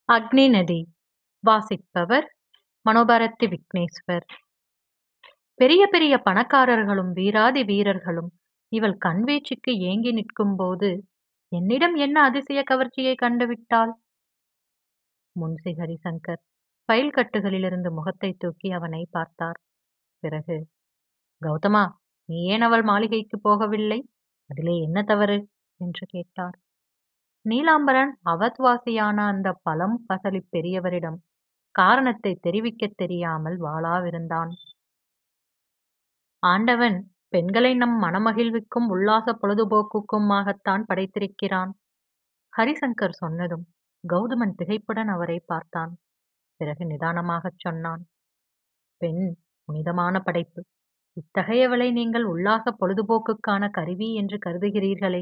அக்னி நதி வாசிப்பவர் மனோபாரதி விக்னேஸ்வர் பெரிய பெரிய பணக்காரர்களும் வீராதி வீரர்களும் இவள் கண்வீச்சுக்கு ஏங்கி நிற்கும்போது என்னிடம் என்ன அதிசய கவர்ச்சியை கண்டுவிட்டாள் முன்சி ஹரிசங்கர் ஃபைல் கட்டுகளிலிருந்து முகத்தை தூக்கி அவனை பார்த்தார் பிறகு கௌதமா நீ ஏன் அவள் மாளிகைக்கு போகவில்லை அதிலே என்ன தவறு என்று கேட்டார் நீலாம்பரன் அவத்வாசியான அந்த பழம் பசலி பெரியவரிடம் காரணத்தை தெரிவிக்கத் தெரியாமல் வாளாவிருந்தான் ஆண்டவன் பெண்களை நம் மனமகிழ்வுக்கும் உல்லாச பொழுதுபோக்குக்குமாகத்தான் படைத்திருக்கிறான் ஹரிசங்கர் சொன்னதும் கௌதமன் திகைப்புடன் அவரை பார்த்தான் பிறகு நிதானமாகச் சொன்னான் பெண் புனிதமான படைப்பு இத்தகையவளை நீங்கள் உல்லாச பொழுதுபோக்குக்கான கருவி என்று கருதுகிறீர்களே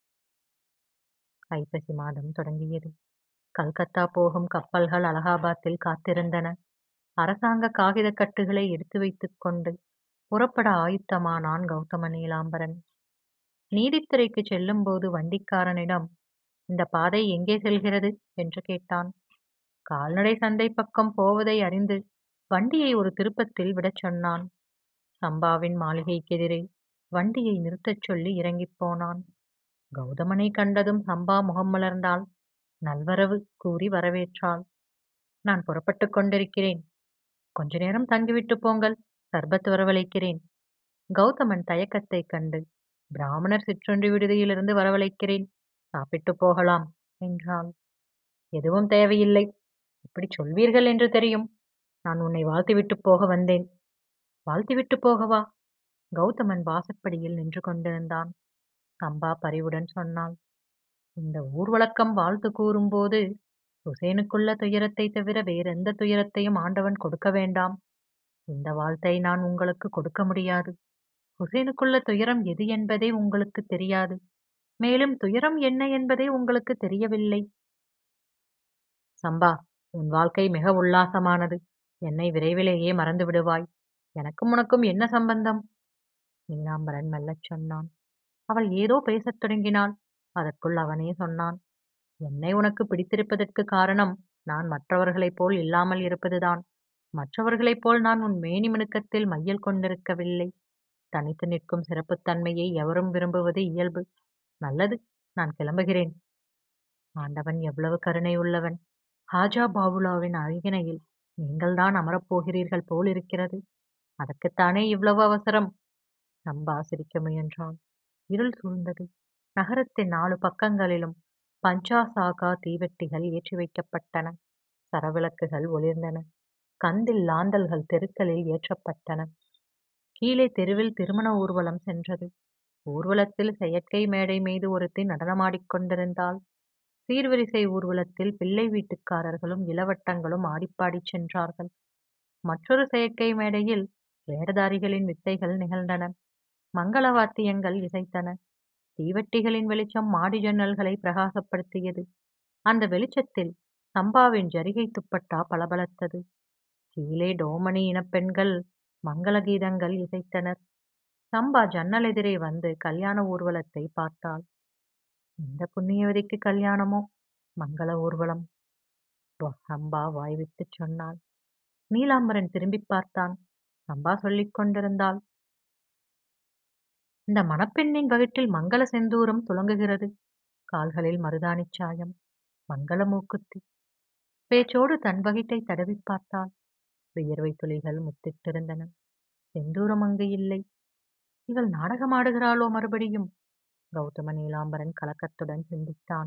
ஐப்பசி மாதம் தொடங்கியது கல்கத்தா போகும் கப்பல்கள் அலகாபாத்தில் காத்திருந்தன அரசாங்க காகித கட்டுகளை எடுத்து வைத்துக் கொண்டு புறப்பட ஆயுத்தமானான் கௌதம நீலாம்பரன் நீதித்துறைக்கு செல்லும்போது வண்டிக்காரனிடம் இந்த பாதை எங்கே செல்கிறது என்று கேட்டான் கால்நடை சந்தை பக்கம் போவதை அறிந்து வண்டியை ஒரு திருப்பத்தில் விடச் சொன்னான் சம்பாவின் மாளிகைக்கெதிரே வண்டியை நிறுத்தச் சொல்லி இறங்கிப் போனான் கௌதமனை கண்டதும் சம்பா முகம் மலர்ந்தாள் நல்வரவு கூறி வரவேற்றாள் நான் புறப்பட்டுக் கொண்டிருக்கிறேன் கொஞ்ச நேரம் தங்கிவிட்டு போங்கள் சர்பத் வரவழைக்கிறேன் கௌதமன் தயக்கத்தைக் கண்டு பிராமணர் சிற்றுண்டி விடுதியிலிருந்து வரவழைக்கிறேன் சாப்பிட்டு போகலாம் என்றாள் எதுவும் தேவையில்லை இப்படி சொல்வீர்கள் என்று தெரியும் நான் உன்னை வாழ்த்திவிட்டு போக வந்தேன் வாழ்த்திவிட்டு போகவா கௌதமன் வாசற்படியில் நின்று கொண்டிருந்தான் சம்பா பரிவுடன் சொன்னாள் இந்த ஊர்வழக்கம் வாழ்த்து கூறும்போது ஹுசேனுக்குள்ள துயரத்தை தவிர வேறெந்த துயரத்தையும் ஆண்டவன் கொடுக்க வேண்டாம் இந்த வாழ்த்தை நான் உங்களுக்கு கொடுக்க முடியாது ஹுசேனுக்குள்ள துயரம் எது என்பதே உங்களுக்கு தெரியாது மேலும் துயரம் என்ன என்பதே உங்களுக்கு தெரியவில்லை சம்பா உன் வாழ்க்கை மிக உல்லாசமானது என்னை விரைவிலேயே மறந்து விடுவாய் எனக்கும் உனக்கும் என்ன சம்பந்தம் நீலாம்பரன் மெல்லச் சொன்னான் அவள் ஏதோ பேசத் தொடங்கினாள் அதற்குள் அவனே சொன்னான் என்னை உனக்கு பிடித்திருப்பதற்கு காரணம் நான் மற்றவர்களைப் போல் இல்லாமல் இருப்பதுதான் மற்றவர்களைப் போல் நான் உன் மேனி மினுக்கத்தில் மையல் கொண்டிருக்கவில்லை தனித்து நிற்கும் சிறப்புத்தன்மையை எவரும் விரும்புவது இயல்பு நல்லது நான் கிளம்புகிறேன் ஆண்டவன் எவ்வளவு கருணை உள்ளவன் ஹாஜா பாபுலாவின் அருகினையில் நீங்கள்தான் அமரப்போகிறீர்கள் போல் இருக்கிறது அதற்குத்தானே இவ்வளவு அவசரம் சம்பா சிரிக்க முயன்றான் இருள் சூழ்ந்தது நகரத்தின் நாலு பக்கங்களிலும் பஞ்சாசாகா தீவெட்டிகள் ஏற்றி வைக்கப்பட்டன சரவிளக்குகள் ஒளிர்ந்தன கந்தில் லாந்தல்கள் தெருக்களில் ஏற்றப்பட்டன கீழே தெருவில் திருமண ஊர்வலம் சென்றது ஊர்வலத்தில் செயற்கை மேடை மீது ஒருத்தி நடனமாடிக் கொண்டிருந்தாள் சீர்வரிசை ஊர்வலத்தில் பிள்ளை வீட்டுக்காரர்களும் இளவட்டங்களும் ஆடிப்பாடிச் சென்றார்கள் மற்றொரு செயற்கை மேடையில் வேடதாரிகளின் வித்தைகள் நிகழ்ந்தன மங்கள வாத்தியங்கள் இசைத்தன தீவட்டிகளின் வெளிச்சம் மாடி ஜன்னல்களை பிரகாசப்படுத்தியது அந்த வெளிச்சத்தில் சம்பாவின் ஜரிகை துப்பட்டா பளபளத்தது கீழே டோமணி இனப்பெண்கள் மங்கள கீதங்கள் இசைத்தனர் சம்பா ஜன்னல் எதிரே வந்து கல்யாண ஊர்வலத்தை பார்த்தாள் இந்த புண்ணியவதிக்கு கல்யாணமோ மங்கள ஊர்வலம் சம்பா வாய்விட்டுச் சொன்னாள் நீலாம்பரன் திரும்பி பார்த்தான் சம்பா சொல்லிக் கொண்டிருந்தாள் இந்த மணப்பெண்ணின் வயிற்றில் மங்கள செந்தூரம் துலங்குகிறது கால்களில் மருதாணிச் சாயம் மங்கள மூக்குத்தி பேச்சோடு தன் வகிட்டை தடவி பார்த்தாள் வியர்வை துளிகள் முத்திட்டிருந்தன செந்தூரம் அங்கு இல்லை இவள் நாடகமாடுகிறாளோ மறுபடியும் கௌதம நீலாம்பரன் கலக்கத்துடன் சிந்தித்தான்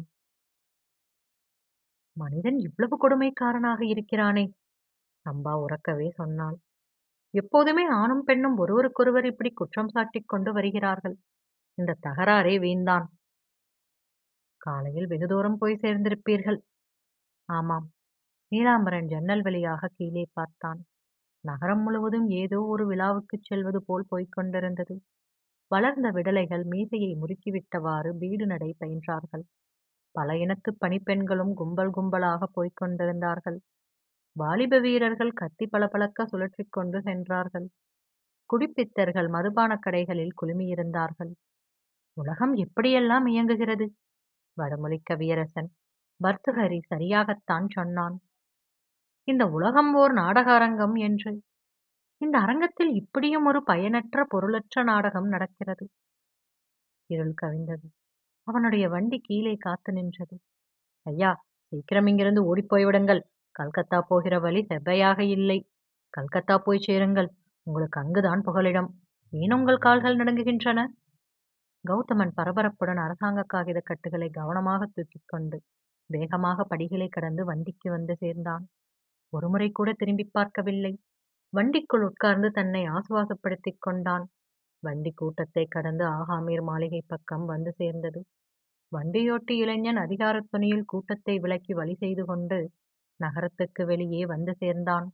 மனிதன் இவ்வளவு கொடுமைக்காரனாக இருக்கிறானே சம்பா உறக்கவே சொன்னாள் எப்போதுமே ஆணும் பெண்ணும் ஒருவருக்கொருவர் இப்படி குற்றம் சாட்டிக் கொண்டு வருகிறார்கள் இந்த தகராறே வீண்தான் காலையில் வெகு தூரம் போய் சேர்ந்திருப்பீர்கள் ஆமாம் நீலாம்பரன் ஜன்னல் வழியாக கீழே பார்த்தான் நகரம் முழுவதும் ஏதோ ஒரு விழாவுக்குச் செல்வது போல் போய்க் கொண்டிருந்தது வளர்ந்த விடலைகள் மீசையை முறுக்கிவிட்டவாறு வீடு நடை பயின்றார்கள் பல இனத்து பணிப்பெண்களும் கும்பல் கும்பலாக போய்க் கொண்டிருந்தார்கள் வாலிப வீரர்கள் கத்தி பளபளக்க சுழற்றிக் கொண்டு சென்றார்கள் குடிப்பித்தர்கள் மதுபானக் கடைகளில் குழுமியிருந்தார்கள் உலகம் எப்படியெல்லாம் இயங்குகிறது வடமொழி கவியரசன் பர்துஹரி சரியாகத்தான் சொன்னான் இந்த உலகம் ஓர் நாடக அரங்கம் என்று இந்த அரங்கத்தில் இப்படியும் ஒரு பயனற்ற பொருளற்ற நாடகம் நடக்கிறது இருள் கவிந்தது அவனுடைய வண்டி கீழே காத்து நின்றது ஐயா சீக்கிரம் இங்கிருந்து ஓடிப்போய் விடுங்கள் கல்கத்தா போகிற வழி செவ்வையாக இல்லை கல்கத்தா போய் சேருங்கள் உங்களுக்கு அங்குதான் புகலிடம் ஏன் உங்கள் கால்கள் நடுங்குகின்றன கௌதமன் பரபரப்புடன் அரசாங்க காகித கட்டுகளை கவனமாக தூக்கிக் கொண்டு வேகமாக படிகளை கடந்து வண்டிக்கு வந்து சேர்ந்தான் ஒருமுறை கூட திரும்பி பார்க்கவில்லை வண்டிக்குள் உட்கார்ந்து தன்னை ஆசுவாசப்படுத்திக் கொண்டான் வண்டி கூட்டத்தை கடந்து ஆகாமீர் மாளிகை பக்கம் வந்து சேர்ந்தது வண்டியோட்டி இளைஞன் அதிகாரத் துணியில் கூட்டத்தை விலக்கி வழி செய்து கொண்டு நகரத்துக்கு வெளியே வந்து சேர்ந்தான்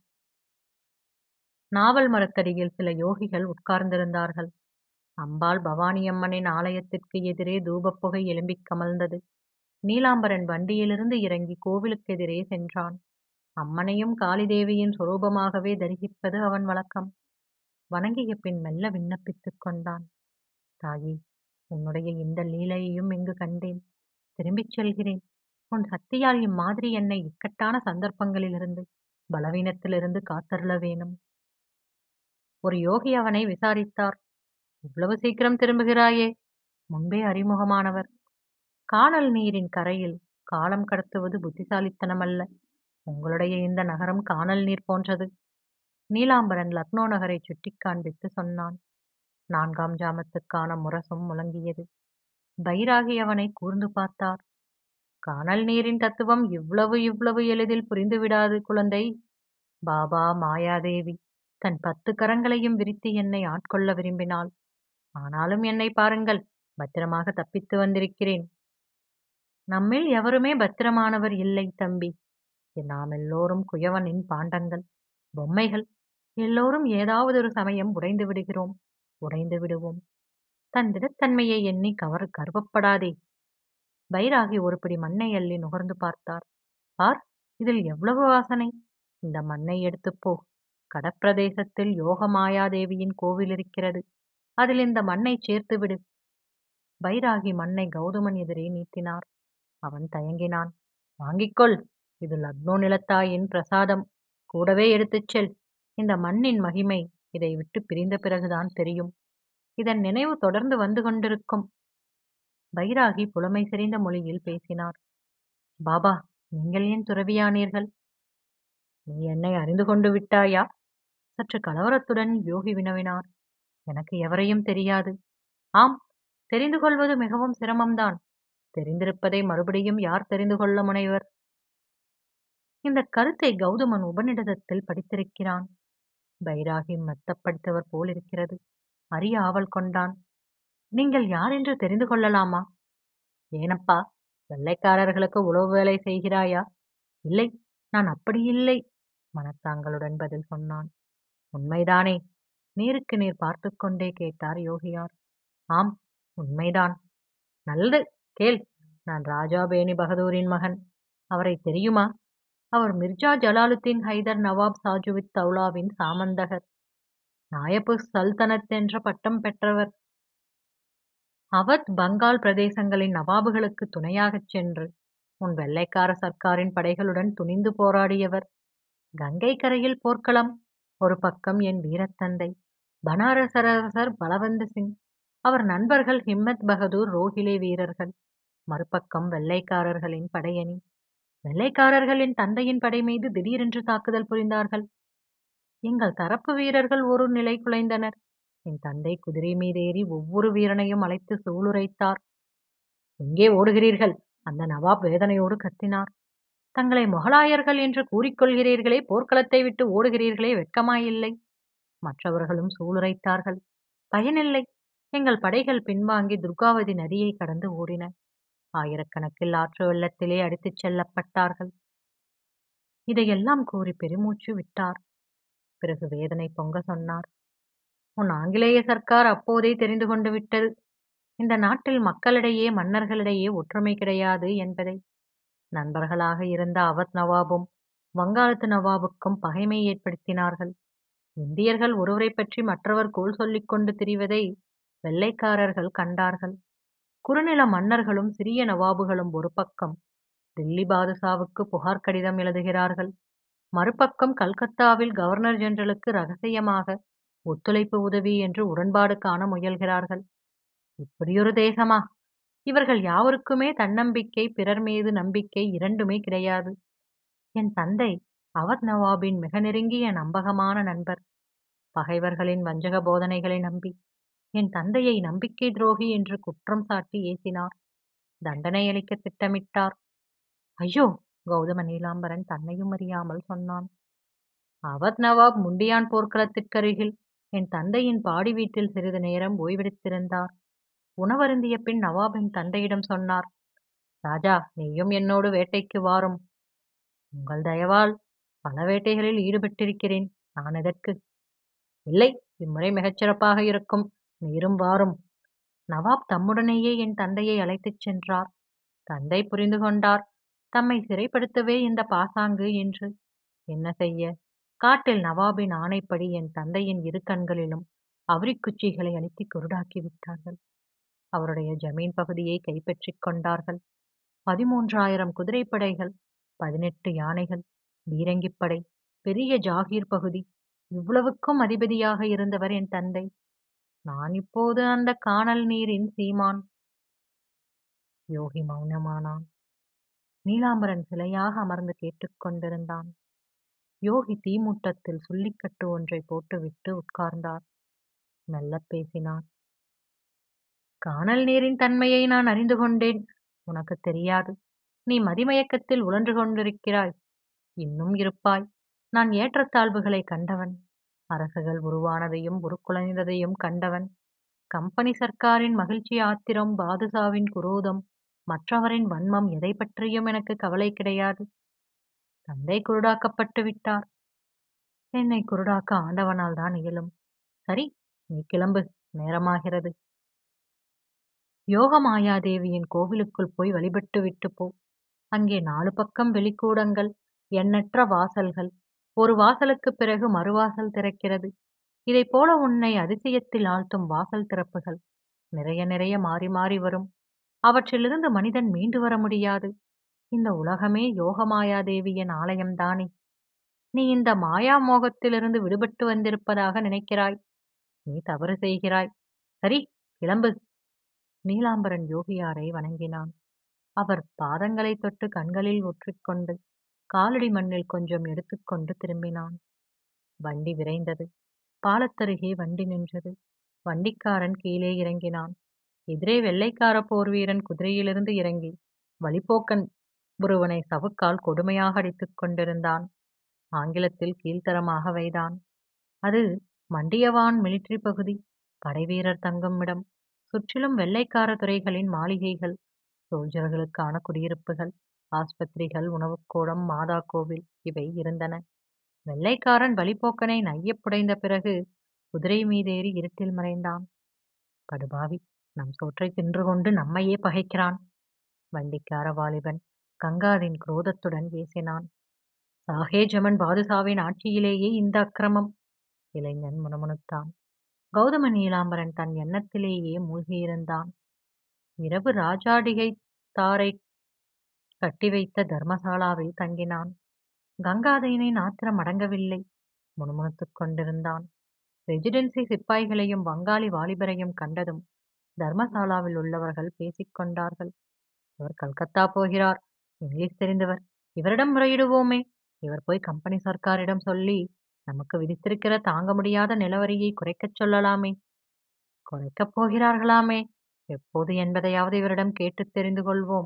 நாவல் மரத்தடியில் சில யோகிகள் உட்கார்ந்திருந்தார்கள் அம்பாள் பவானியம்மனின் ஆலயத்திற்கு எதிரே தூபப் புகை எழும்பிக் கமழ்ந்தது நீலாம்பரன் வண்டியிலிருந்து இறங்கி கோவிலுக்கு எதிரே சென்றான் அம்மனையும் காளிதேவியின் சொரூபமாகவே தரிசிப்பது அவன் வழக்கம் வணங்கிய பின் மெல்ல விண்ணப்பித்துக் கொண்டான் தாயே உன்னுடைய இந்த லீலையையும் இங்கு கண்டேன் திரும்பிச் செல்கிறேன் உன் சக்தியால் இம்மாதிரி என்னை இக்கட்டான சந்தர்ப்பங்களிலிருந்து பலவீனத்திலிருந்து காத்தருள வேணும் ஒரு யோகி அவனை விசாரித்தார் இவ்வளவு சீக்கிரம் திரும்புகிறாயே முன்பே அறிமுகமானவர் காணல் நீரின் கரையில் காலம் கடத்துவது புத்திசாலித்தனமல்ல உங்களுடைய இந்த நகரம் காணல் நீர் போன்றது நீலாம்பரன் லக்னோ நகரை சுட்டிக் காண்பித்து சொன்னான் நான்காம் ஜாமத்துக்கான முரசும் முழங்கியது பைராகி அவனை கூர்ந்து பார்த்தார் காணல் நீரின் தத்துவம் இவ்வளவு இவ்வளவு எளிதில் புரிந்துவிடாது குழந்தை பாபா மாயாதேவி தன் பத்து கரங்களையும் விரித்து என்னை ஆட்கொள்ள விரும்பினாள் ஆனாலும் என்னை பாருங்கள் பத்திரமாக தப்பித்து வந்திருக்கிறேன் நம்மில் எவருமே பத்திரமானவர் இல்லை தம்பி நாம் எல்லோரும் குயவனின் பாண்டங்கள் பொம்மைகள் எல்லோரும் ஏதாவது ஒரு சமயம் உடைந்து விடுகிறோம் உடைந்து விடுவோம் தன் திடத்தன்மையை எண்ணி கவர் கருவப்படாதே பைராகி ஒரு பிடி மண்ணை அள்ளி நுகர்ந்து பார்த்தார் பார் இதில் எவ்வளவு வாசனை இந்த மண்ணை எடுத்துப் போ கடப்பிரதேசத்தில் யோக மாயாதேவியின் கோவில் இருக்கிறது அதில் இந்த மண்ணை சேர்த்து விடு பைராகி மண்ணை கௌதமன் எதிரே நீட்டினார் அவன் தயங்கினான் வாங்கிக்கொள் இது லக்னோ நிலத்தாயின் பிரசாதம் கூடவே எடுத்துச் செல் இந்த மண்ணின் மகிமை இதை விட்டு பிரிந்த பிறகுதான் தெரியும் இதன் நினைவு தொடர்ந்து வந்து கொண்டிருக்கும் பைராகி புலமை செறிந்த மொழியில் பேசினார் பாபா நீங்கள் ஏன் துறவியானீர்கள் நீ என்னை அறிந்து கொண்டு விட்டாயா சற்று கலவரத்துடன் யோகி வினவினார் எனக்கு எவரையும் தெரியாது ஆம் தெரிந்து கொள்வது மிகவும் சிரமம்தான் தெரிந்திருப்பதை மறுபடியும் யார் தெரிந்து கொள்ள முனைவர் இந்த கருத்தை கௌதமன் உபநிடதத்தில் படித்திருக்கிறான் பைராகி மெத்தப்படுத்தவர் போல் இருக்கிறது அறிய ஆவல் கொண்டான் நீங்கள் யார் என்று தெரிந்து கொள்ளலாமா ஏனப்பா வெள்ளைக்காரர்களுக்கு உழவு வேலை செய்கிறாயா இல்லை நான் அப்படி இல்லை மனத்தாங்களுடன் பதில் சொன்னான் உண்மைதானே நேருக்கு நேர் பார்த்து கொண்டே கேட்டார் யோகியார் ஆம் உண்மைதான் நல்லது கேள் நான் ராஜா பேனி பகதூரின் மகன் அவரை தெரியுமா அவர் மிர்ஜா ஜலாலுத்தீன் ஹைதர் நவாப் சாஜுவித் தௌலாவின் சாமந்தகர் நாயபு சல்தனத் என்ற பட்டம் பெற்றவர் அவத் பங்கால் பிரதேசங்களின் நவாபுகளுக்கு துணையாகச் சென்று உன் வெள்ளைக்கார சர்க்காரின் படைகளுடன் துணிந்து போராடியவர் கங்கை கரையில் போர்க்களம் ஒரு பக்கம் என் வீரத்தந்தை பனாரசரசர் பலவந்த் சிங் அவர் நண்பர்கள் ஹிம்மத் பகதூர் ரோஹிலே வீரர்கள் மறுபக்கம் வெள்ளைக்காரர்களின் படையணி வெள்ளைக்காரர்களின் தந்தையின் படை மீது திடீரென்று தாக்குதல் புரிந்தார்கள் எங்கள் தரப்பு வீரர்கள் ஒரு நிலை குலைந்தனர் என் தந்தை குதிரை மீதேறி ஒவ்வொரு வீரனையும் அழைத்து சூளுரைத்தார் எங்கே ஓடுகிறீர்கள் அந்த நவாப் வேதனையோடு கத்தினார் தங்களை முகலாயர்கள் என்று கூறிக்கொள்கிறீர்களே போர்க்களத்தை விட்டு ஓடுகிறீர்களே வெட்கமாயில்லை மற்றவர்களும் சூளுரைத்தார்கள் பயனில்லை எங்கள் படைகள் பின்வாங்கி துர்காவதி நதியை கடந்து ஓடின ஆயிரக்கணக்கில் ஆற்று வெள்ளத்திலே அடித்துச் செல்லப்பட்டார்கள் இதையெல்லாம் கூறி பெருமூச்சு விட்டார் பிறகு வேதனை பொங்க சொன்னார் உன் ஆங்கிலேய சர்க்கார் அப்போதே தெரிந்து கொண்டு விட்டது இந்த நாட்டில் மக்களிடையே மன்னர்களிடையே ஒற்றுமை கிடையாது என்பதை நண்பர்களாக இருந்த அவத் நவாபும் வங்காளத்து நவாபுக்கும் பகைமை ஏற்படுத்தினார்கள் இந்தியர்கள் ஒருவரை பற்றி மற்றவர் கோல் சொல்லிக் கொண்டு திரிவதை வெள்ளைக்காரர்கள் கண்டார்கள் குறுநில மன்னர்களும் சிறிய நவாபுகளும் ஒரு பக்கம் டில்லி பாதுஷாவுக்கு புகார் கடிதம் எழுதுகிறார்கள் மறுபக்கம் கல்கத்தாவில் கவர்னர் ஜெனரலுக்கு ரகசியமாக ஒத்துழைப்பு உதவி என்று உடன்பாடு காண முயல்கிறார்கள் இப்படியொரு தேசமா இவர்கள் யாவருக்குமே தன்னம்பிக்கை பிறர் மீது நம்பிக்கை இரண்டுமே கிடையாது என் தந்தை அவத் நவாபின் மிக நெருங்கிய நம்பகமான நண்பர் பகைவர்களின் வஞ்சக போதனைகளை நம்பி என் தந்தையை நம்பிக்கை துரோகி என்று குற்றம் சாட்டி ஏசினார் தண்டனை அளிக்க திட்டமிட்டார் ஐயோ கௌதம நீலாம்பரன் தன்னையும் அறியாமல் சொன்னான் அவத் நவாப் முண்டியான் போர்க்களத்திற்கருகில் என் தந்தையின் பாடி வீட்டில் சிறிது நேரம் ஓய்வெடுத்திருந்தார் உணவருந்திய பின் நவாபின் தந்தையிடம் சொன்னார் ராஜா நீயும் என்னோடு வேட்டைக்கு வாரும் உங்கள் தயவால் பல வேட்டைகளில் ஈடுபட்டிருக்கிறேன் நான் எதற்கு இல்லை இம்முறை மிகச்சிறப்பாக இருக்கும் நீரும் வாரும் நவாப் தம்முடனேயே என் தந்தையை அழைத்துச் சென்றார் தந்தை புரிந்து கொண்டார் தம்மை சிறைப்படுத்தவே இந்த பாசாங்கு என்று என்ன செய்ய காட்டில் நவாபின் ஆணைப்படி என் தந்தையின் இரு கண்களிலும் அவரிக்குச்சிகளை அழுத்தி குருடாக்கி விட்டார்கள் அவருடைய ஜமீன் பகுதியை கைப்பற்றிக் கொண்டார்கள் பதிமூன்றாயிரம் குதிரைப்படைகள் பதினெட்டு யானைகள் பீரங்கிப்படை பெரிய ஜாகீர் பகுதி இவ்வளவுக்கும் அதிபதியாக இருந்தவர் என் தந்தை நான் இப்போது அந்த காணல் நீரின் சீமான் யோகி மௌனமானான் நீலாம்பரன் சிலையாக அமர்ந்து கேட்டுக்கொண்டிருந்தான் யோகி தீமூட்டத்தில் சுள்ளிக்கட்டு ஒன்றை போட்டுவிட்டு உட்கார்ந்தார் மெல்ல பேசினார் காணல் நீரின் தன்மையை நான் அறிந்து கொண்டேன் உனக்கு தெரியாது நீ மதிமயக்கத்தில் உழன்று கொண்டிருக்கிறாய் இன்னும் இருப்பாய் நான் ஏற்றத்தாழ்வுகளை கண்டவன் அரசுகள் உருவானதையும் உருக்குலைந்ததையும் கண்டவன் கம்பெனி சர்க்காரின் மகிழ்ச்சி ஆத்திரம் பாதுஷாவின் குரோதம் மற்றவரின் வன்மம் எதை பற்றியும் எனக்கு கவலை கிடையாது தந்தை குருடாக்கப்பட்டு விட்டார் என்னை குருடாக்க ஆண்டவனால் தான் இயலும் சரி நீ கிளம்பு நேரமாகிறது யோகமாயாதேவியின் கோவிலுக்குள் போய் வழிபட்டு விட்டு போ அங்கே நாலு பக்கம் வெளிக்கூடங்கள் எண்ணற்ற வாசல்கள் ஒரு வாசலுக்கு பிறகு மறுவாசல் திறக்கிறது இதைப் போல உன்னை அதிசயத்தில் ஆழ்த்தும் வாசல் திறப்புகள் நிறைய நிறைய மாறி மாறி வரும் அவற்றிலிருந்து மனிதன் மீண்டு வர முடியாது இந்த உலகமே யோகமாயாதேவியின் ஆலயம்தானே நீ இந்த மாயா மோகத்திலிருந்து விடுபட்டு வந்திருப்பதாக நினைக்கிறாய் நீ தவறு செய்கிறாய் சரி கிளம்பு நீலாம்பரன் யோகியாரை வணங்கினான் அவர் பாதங்களைத் தொட்டு கண்களில் ஒற்றிக்கொண்டு காலடி மண்ணில் கொஞ்சம் எடுத்துக்கொண்டு திரும்பினான் வண்டி விரைந்தது பாலத்தருகே வண்டி நின்றது வண்டிக்காரன் கீழே இறங்கினான் எதிரே வெள்ளைக்கார போர் வீரன் குதிரையிலிருந்து இறங்கி வழிப்போக்கன் ஒருவனை சவுக்கால் கொடுமையாக அடித்துக் கொண்டிருந்தான் ஆங்கிலத்தில் கீழ்த்தரமாக வைதான் அது மண்டியவான் மிலிட்டரி பகுதி படைவீரர் தங்கும் இடம் சுற்றிலும் வெள்ளைக்கார துறைகளின் மாளிகைகள் சோல்ஜர்களுக்கான குடியிருப்புகள் ஆஸ்பத்திரிகள் உணவுக்கூடம் மாதா கோவில் இவை இருந்தன வெள்ளைக்காரன் வழிப்போக்கனை நையப் புடைந்த பிறகு குதிரை மீதேறி இருட்டில் மறைந்தான் படுபாவி நம் சோற்றை தின்று கொண்டு நம்மையே பகைக்கிறான் வண்டிக்கார வாலிபன் கங்காதின் குரோதத்துடன் பேசினான் சாஹே ஜமன் பாதுஷாவின் ஆட்சியிலேயே இந்த அக்கிரமம் இளைஞன் முணுமுணுத்தான் கௌதம நீலாம்பரன் தன் எண்ணத்திலேயே மூழ்கியிருந்தான் இரவு ராஜாடிகை தாரை கட்டி வைத்த தர்மசாலாவில் தங்கினான் கங்காதயனின் ஆத்திரம் அடங்கவில்லை முணுமுணுத்துக் கொண்டிருந்தான் ரெசிடென்சி சிப்பாய்களையும் வங்காளி வாலிபரையும் கண்டதும் தர்மசாலாவில் உள்ளவர்கள் பேசிக் கொண்டார்கள் இவர் கல்கத்தா போகிறார் இங்கிலீஷ் தெரிந்தவர் இவரிடம் முறையிடுவோமே இவர் போய் கம்பெனி சர்க்காரிடம் சொல்லி நமக்கு விதித்திருக்கிற தாங்க முடியாத நிலவரியை குறைக்கச் சொல்லலாமே குறைக்கப் போகிறார்களாமே எப்போது என்பதையாவது இவரிடம் கேட்டுத் தெரிந்து கொள்வோம்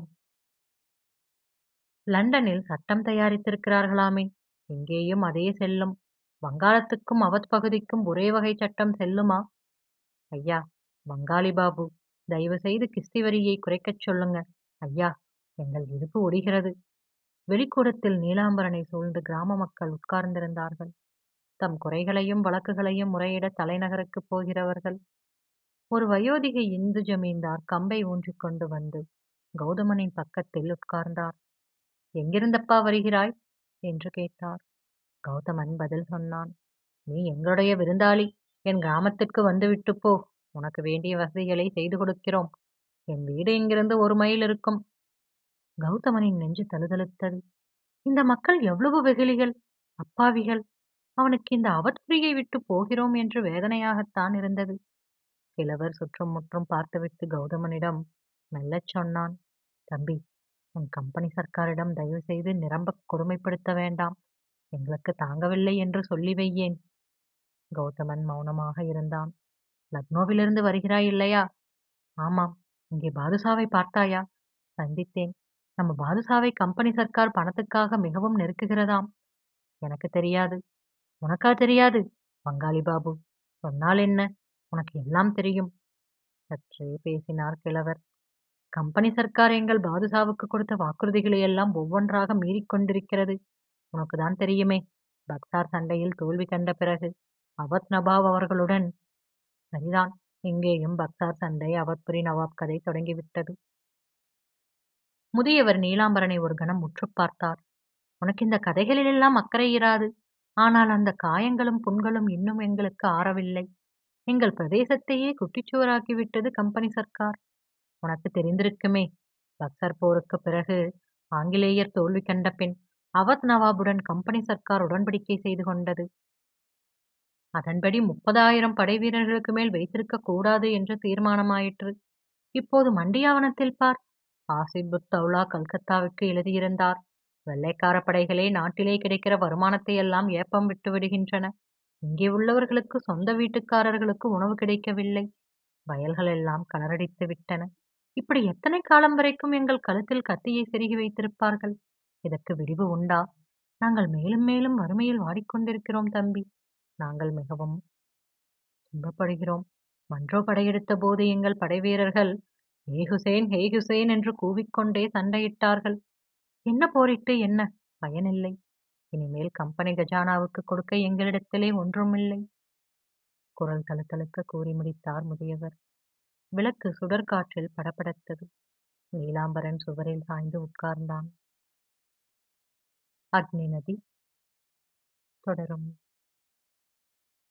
லண்டனில் சட்டம் தயாரித்திருக்கிறார்களாமே இங்கேயும் அதே செல்லும் வங்காளத்துக்கும் அவத் பகுதிக்கும் ஒரே வகை சட்டம் செல்லுமா ஐயா வங்காளி பாபு தயவு செய்து கிஸ்தி வரியை குறைக்கச் சொல்லுங்க ஐயா எங்கள் இடுப்பு ஒடிகிறது வெளிக்கூடத்தில் நீலாம்பரனை சூழ்ந்து கிராம மக்கள் உட்கார்ந்திருந்தார்கள் தம் குறைகளையும் வழக்குகளையும் முறையிட தலைநகருக்குப் போகிறவர்கள் ஒரு வயோதிக இந்து ஜமீன்தார் கம்பை ஊன்றிக் கொண்டு வந்து கௌதமனின் பக்கத்தில் உட்கார்ந்தார் எங்கிருந்தப்பா வருகிறாய் என்று கேட்டார் கௌதமன் பதில் சொன்னான் நீ எங்களுடைய விருந்தாளி என் கிராமத்திற்கு வந்துவிட்டு போ உனக்கு வேண்டிய வசதிகளை செய்து கொடுக்கிறோம் என் வீடு இங்கிருந்து ஒரு மைல் இருக்கும் கௌதமனின் நெஞ்சு தழுதழுத்தது. இந்த மக்கள் எவ்வளவு வெகுளிகள், அப்பாவிகள்! அவனுக்கு இந்த அவத்குரியை விட்டுப் போகிறோம் என்று வேதனையாகத்தான் இருந்தது. கிழவர் சுற்றும் முற்றும் பார்த்துவிட்டு கௌதமனிடம் மெல்லச் சொன்னான். தம்பி, உன் கம்பெனி சர்க்காரிடம் தயவு செய்து நிரம்பக் கொடுமைப்படுத்த வேண்டாம். எங்களுக்கு தாங்கவில்லை என்று சொல்லி வையேன். கௌதமன் மௌனமாக இருந்தான். லக்னோவிலிருந்து வருகிறாய் இல்லையா? ஆமாம். இங்கே பாதுஷாவை பார்த்தாயா? சந்தித்தேன். நம்ம பாதுஷாவை கம்பெனி சர்க்கார் பணத்துக்காக மிகவும் நெருக்குகிறதாம். எனக்கு தெரியாது. உனக்கா தெரியாது? பங்காளி பாபு, சொன்னால் என்ன? உனக்கு எல்லாம் தெரியும். சற்றே பேசினார் கிழவர். கம்பெனி சர்க்கார் எங்கள் பாதுஷாவுக்கு கொடுத்த வாக்குறுதிகளை எல்லாம் ஒவ்வொன்றாக மீறிக் கொண்டிருக்கிறது. உனக்குதான் தெரியுமே, பக்சார் சண்டையில் தோல்வி கண்ட பிறகு அவத் நவாப் அவர்களுடன் சரிதான் இங்கேயும் பக்சார் சண்டை அவத்புரி நவாப் கதை தொடங்கிவிட்டது. முதியவர் நீலாம்பரனை ஒரு கணம் உற்றுப் பார்த்தார். உனக்கு இந்த கதைகளிலெல்லாம் அக்கறை இராது. ஆனால் அந்த காயங்களும் புண்களும் இன்னும் எங்களுக்கு ஆறவில்லை. எங்கள் பிரதேசத்தையே குட்டிச்சுவராக்கிவிட்டது கம்பெனி சர்க்கார். உனக்கு தெரிந்திருக்குமே, பக்சர் போருக்குப் பிறகு ஆங்கிலேயர் தோல்வி கண்ட பின் அவத் நவாபுடன் கம்பெனி சர்க்கார் உடன்படிக்கை செய்து கொண்டது. அதன்படி முப்பதாயிரம் படை வீரர்களுக்கு மேல் வைத்திருக்கக் கூடாது என்று தீர்மானமாயிற்று. இப்போது மண்டியாவனத்தில் பார், ஆசிப்-உத் தௌலா கல்கத்தாவுக்கு எழுதியிருந்தார். வெள்ளைக்காரப் படைகளே நாட்டிலே கிடைக்கிற வருமானத்தையெல்லாம் ஏப்பம் விட்டு விடுகின்றன. இங்கே உள்ளவர்களுக்கு சொந்த வீட்டுக்காரர்களுக்கு உணவு கிடைக்கவில்லை. வயல்கள் எல்லாம் கனரடித்து விட்டன. இப்படி எத்தனை காலம் வரைக்கும் எங்கள் கழுத்தில் கத்தியைச் செருகி வைத்திருப்பார்கள்? இதற்கு விடிவு உண்டா? நாங்கள் மேலும் மேலும் வறுமையில் வாடிக்கொண்டிருக்கிறோம் தம்பி. நாங்கள் மிகவும் துன்பப்படுகிறோம். மன்றோ படையெடுத்த போது எங்கள் படைவீரர்கள் ஏ ஹுசேன், ஏ ஹுசேன் என்று கூவிக்கொண்டே சண்டையிட்டார்கள். என்ன போரிட்டு என்ன பயனில்லை. இனிமேல் கம்பெனி கஜானாவுக்கு கொடுக்க எங்களிடத்திலே ஒன்றுமில்லை. குரல் தழுதழுக்க கூறி முடித்தார் முதியவர். விளக்கு சுடர்க்காற்றில் படபடத்தது. நீலாம்பரன் சுவரில் சாய்ந்து உட்கார்ந்தான். அக்னி நதி தொடரும்.